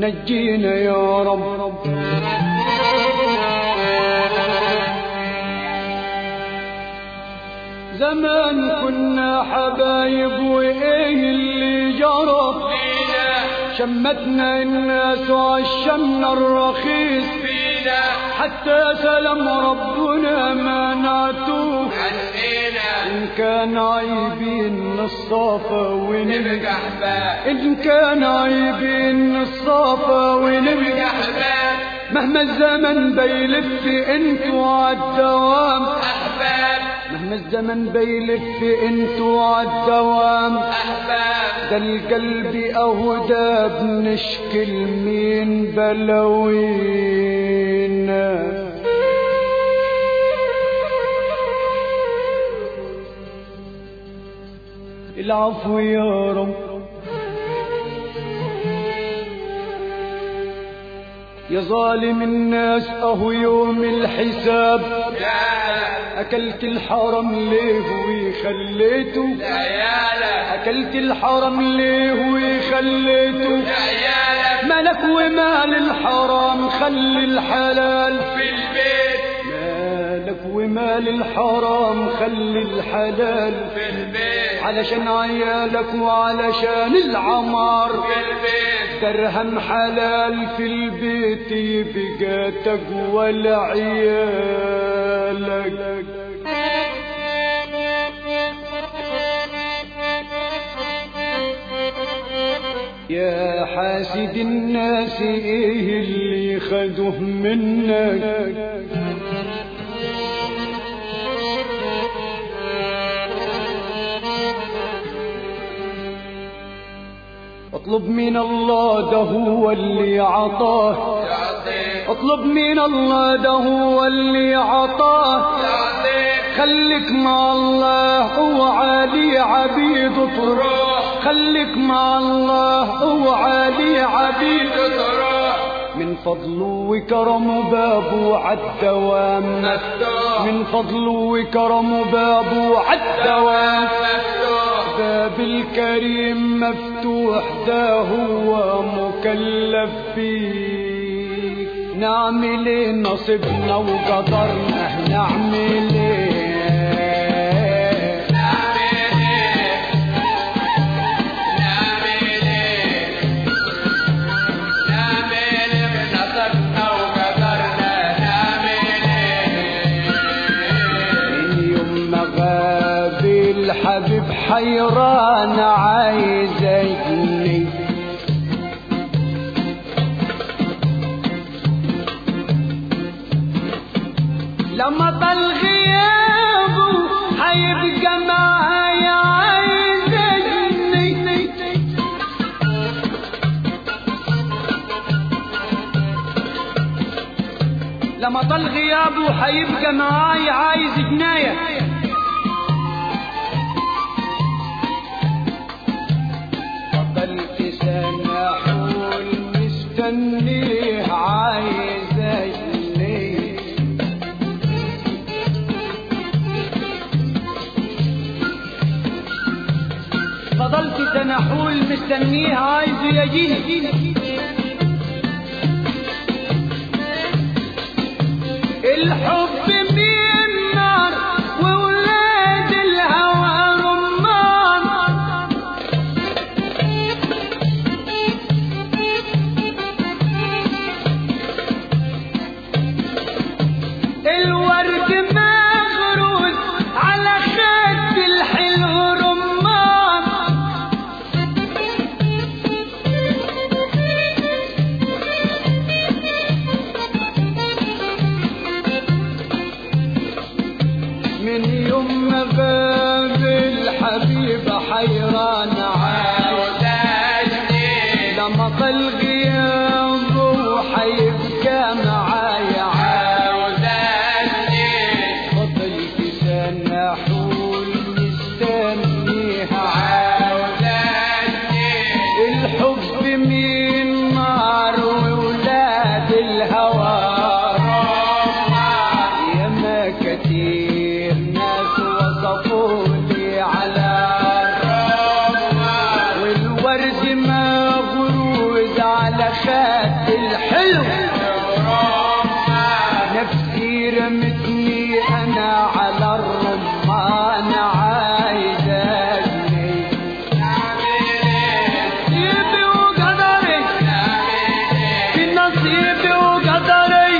نجينا يا رب زمان كنا حبايب وايه اللي جرى شمتنا الناس وعشمنا الرخيص فينا حتى سلام ربنا ما نعتوه عنينا إن كان عيبين الصافة ونبقى نبقى احباب إن كان عيبين الصافة ونبقى نبقى احباب مهما الزمن بيلف انتوا عالدوام احباب مهما الزمن بيلف انتوا عالدوام احباب ده القلب اهو ده بنشكي مين بلوينا العفو يا رب يا ظالم الناس اهو يوم الحساب يا اكلت الحرم ليه وخليته لا يا لا اكلت الحرم ليه وخليته لا يا لا مالك ومال الحرام خلي الحلال في البيت مالك ومال الحرام خلي الحلال في البيت علشان عيالك وعلشان العمار في البيت درهم حلال في البيت يبقى تقوى لعيالك يا حاسد الناس ايه اللي خدوه منك اطلب من الله ده هو اللي عطاه يعطيك اطلب من الله ده هو اللي عطاه يعطيك خليك مع الله اوعى عبيد اطرق روح خليك مع الله اوعى عبيد تروح من فضله وكرمه بابه عالدوام مفتوح من فضله وكرمه بابه عالدوام مفتوح باب الكريم مفتوح ده هو مكلف بيه نعمل ايه نصيبنا وقدرنا نعمل ايه نعمل ايه نعمل ايه نعمل ايه بنصرنا وقدرنا نعمل ايه من يوم ما غاب الحبيب حيران عايز يجني لما طال غيابه حيبقى معايا عايز يجني لما طال غيابه حيبقى معايا عايز جناية فضلت سنة حول مستنيه عايز يجني فضلت سنة حول مستنيه عايز يجيني الحب من نار وولاد الهوى رمان الورد مغروس على خد الحلو رمان خد الحلو نفسي رمتني انا على الرمان عايزني نصيبي وقدري في نصيبي وقدري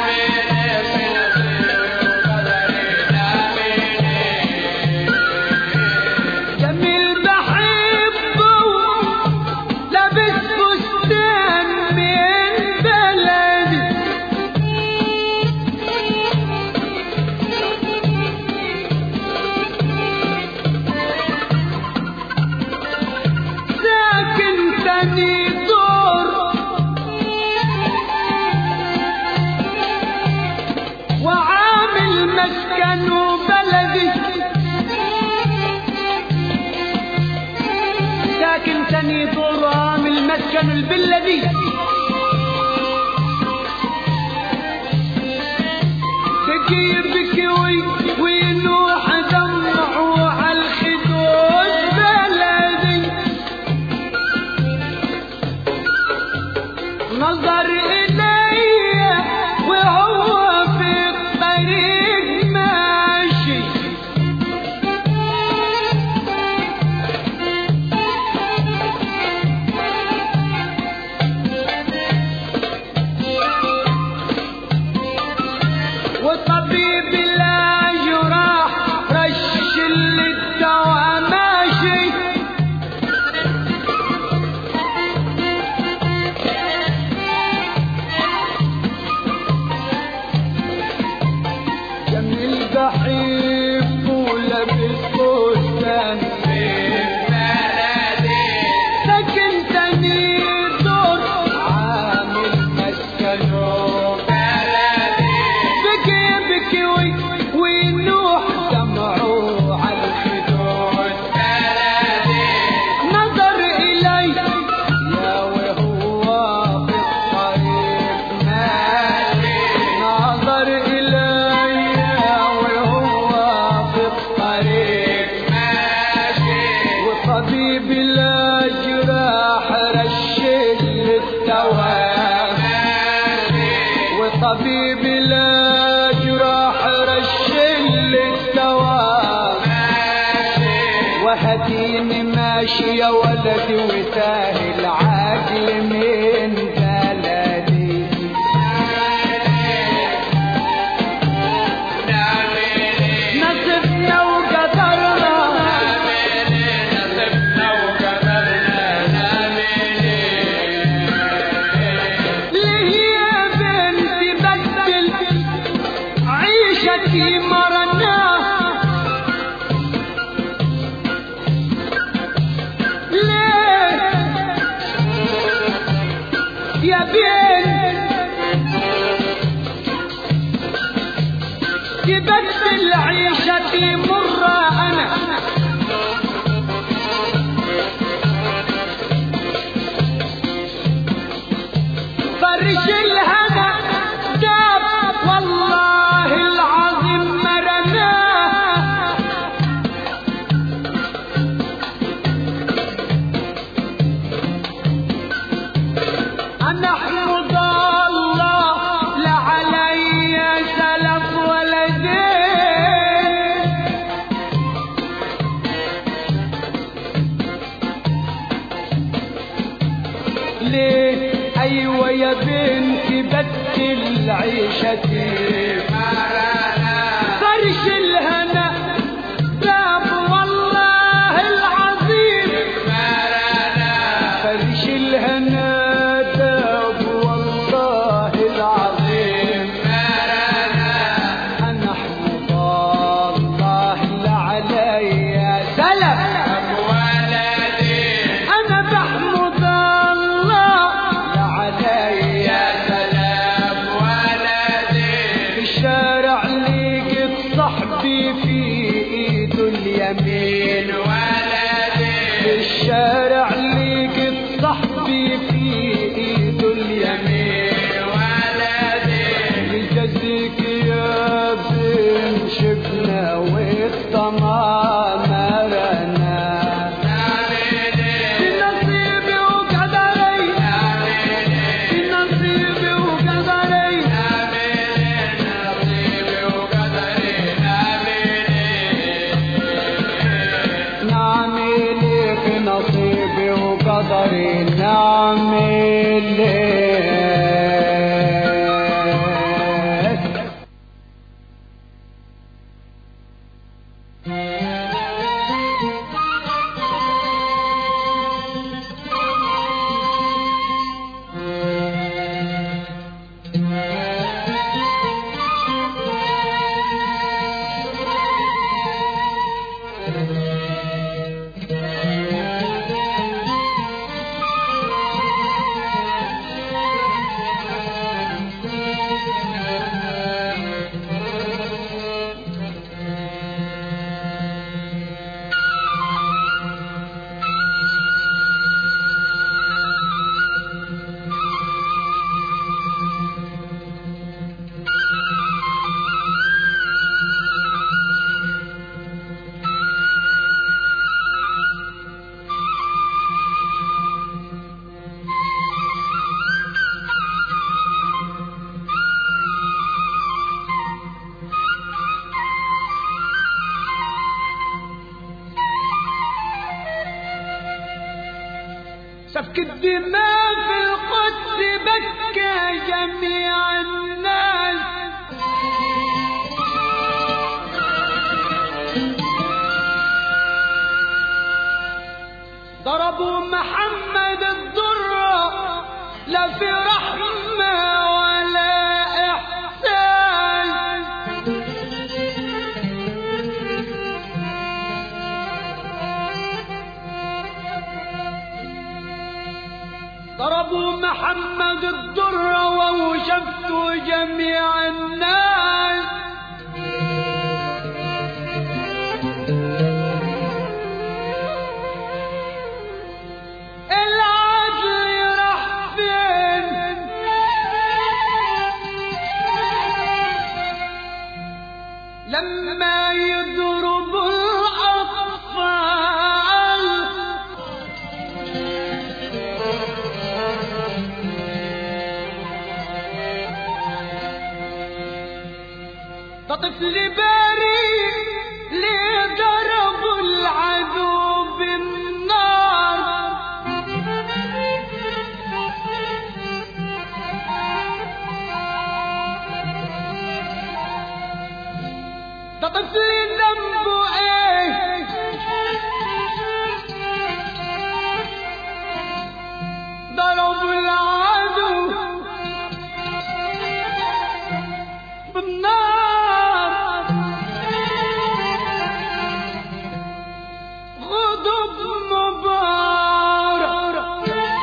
جميل بحبه لابس فستان من بلدي ساكن تاني دور وعامل مسكن بلدي ساكن تاني دور وعامل مسكن البلدي تجي يبكي وي- وينوح دمعه على الخدود بلدي نظر إلي وهو في الطريق ماشي وطبيب لا جراح رش اللي الدواء ماشي جميل بحب ولبس فستان سكن تاني دور عامل مسكنه بكي بكي وي وينوح دمعه على الخدود نظر إلي يا وهو في الطريق ماشي نظر إلي يا وهو في الطريق وطبيب الأجراح رشد للدواء وطبيب الأجراح رشد للدواء وهديني ماشي يا ولدي وتاه العقل من بلدي نصفنا وقدرنا ليه يا بنتي بدل عيشتي مرناها ليه يا بنت تبدل عيشتي مرة أنا فرش الهنا داب والله العظيم مرناه أنا أحمد الله لا علي سلف ولا دين ليه أيوة يا بنتي بدل عيشتي فرش الهنا داب والله العظيم فرش الهنا داب والله العظيم أنا أحمد الله لا علي سلف أنا بحمد الله لا علي في الشارع سفك الدماء في القدس بكى جميع الناس ضربوا محمد الضرة لا في رحمة ولا إحسان ضربوا محمد الضرة ووشفتوا جميع الناس العدل راح فين لما يضرب الأطفال ده طفل بريء ليه ضربوا العدو بالنار ده طفل ذنبه ايه ضربوا العدو بالنار غضب مبارك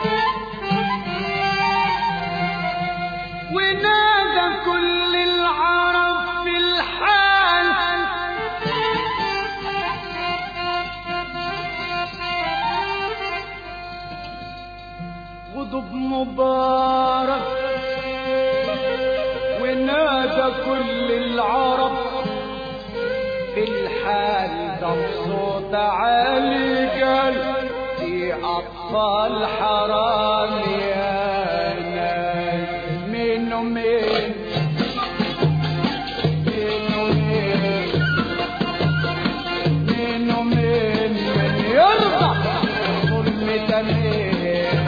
ونادى كل العرب في الحال غضب مبارك ونادى كل العرب في الحال ده بصوت عالي قال في أطفال حرام يا ناس مين ومين مين ومين مين ومين من يرضى ظلم تمين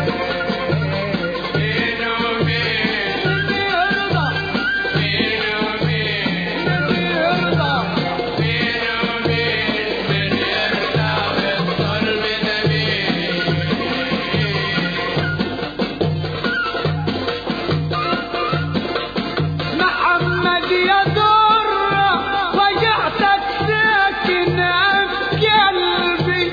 مين ومين يرضى مين ومين يرضى مين ومين من يرضى بالظلم ده مين محمد يا در وجعتك ساكن في قلبي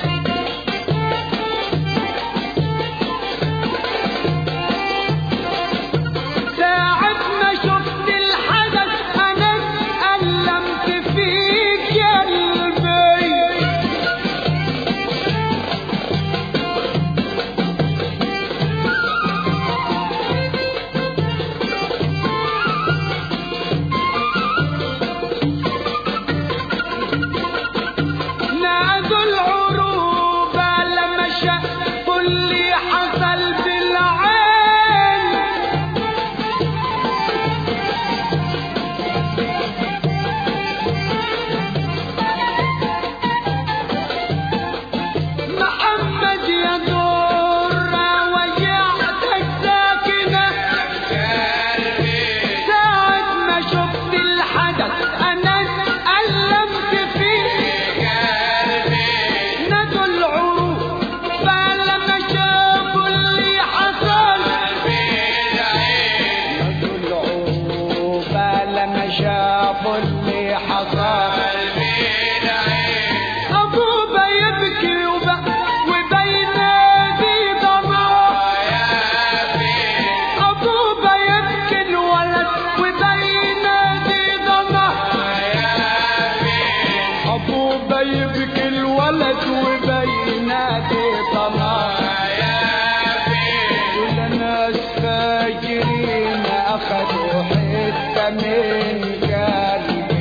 ساعة ما شفت الحدث أنا ألمت في قلبي نادوا العروبة لما شافوا اللي حصل بالعين محمد يا نور وجعتك ساكنة قلبي ساعة ما شفت الحدث أنا ألمت فيه قلبي ندوا العروب فلما شافوا اللي حصل بالعين ندوا العروب فلما شافوا اللي حصل بالعين أبوبا يبكي وب- وبينادي ضمار يا فين أبوبا يبكي الولد وبينادي ضمار يا فين أبوبا يبكي الولد وبينادي ضمار يا فين كل ناس فاجرين أخذوا حتة من قلبي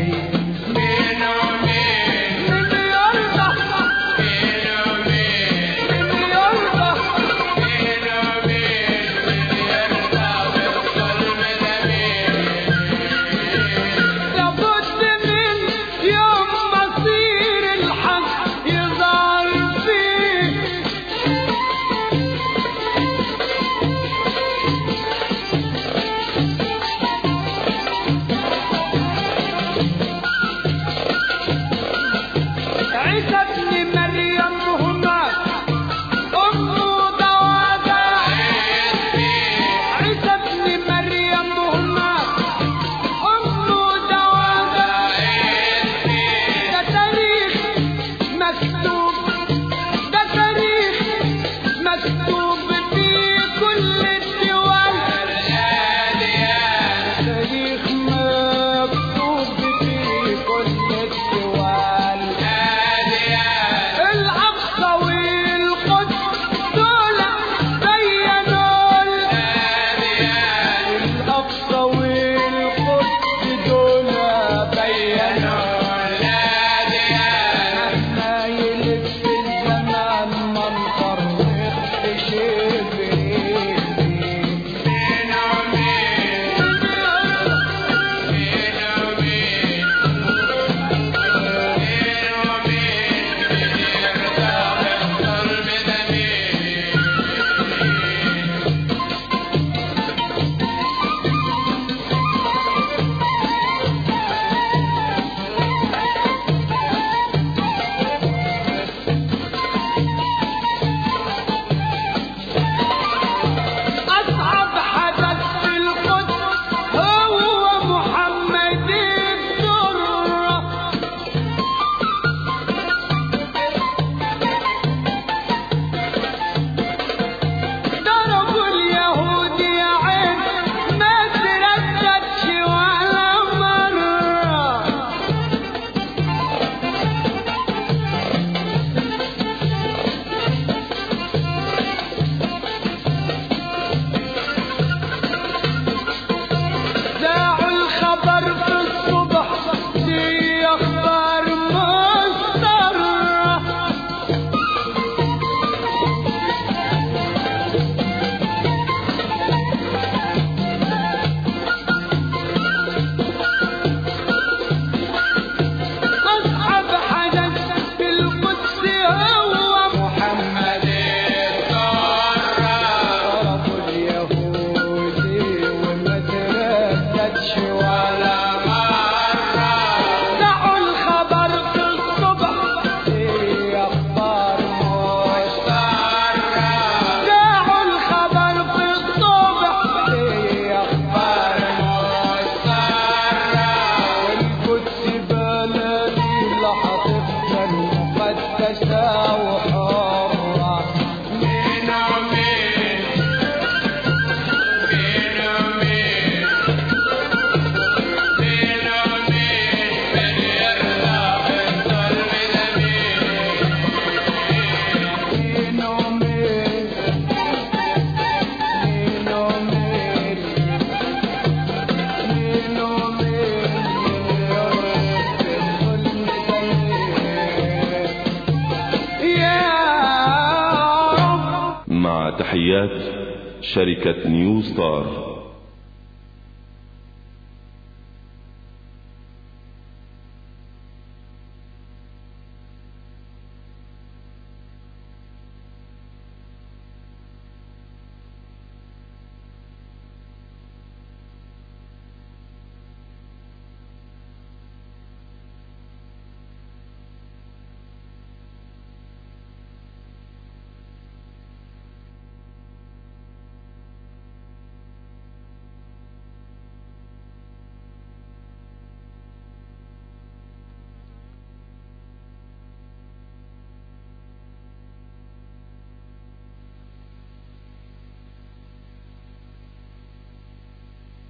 تحيات شركة نيو ستار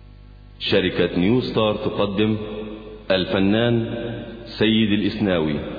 شركة نيو ستار تقدم الفنان سيد الإسناوي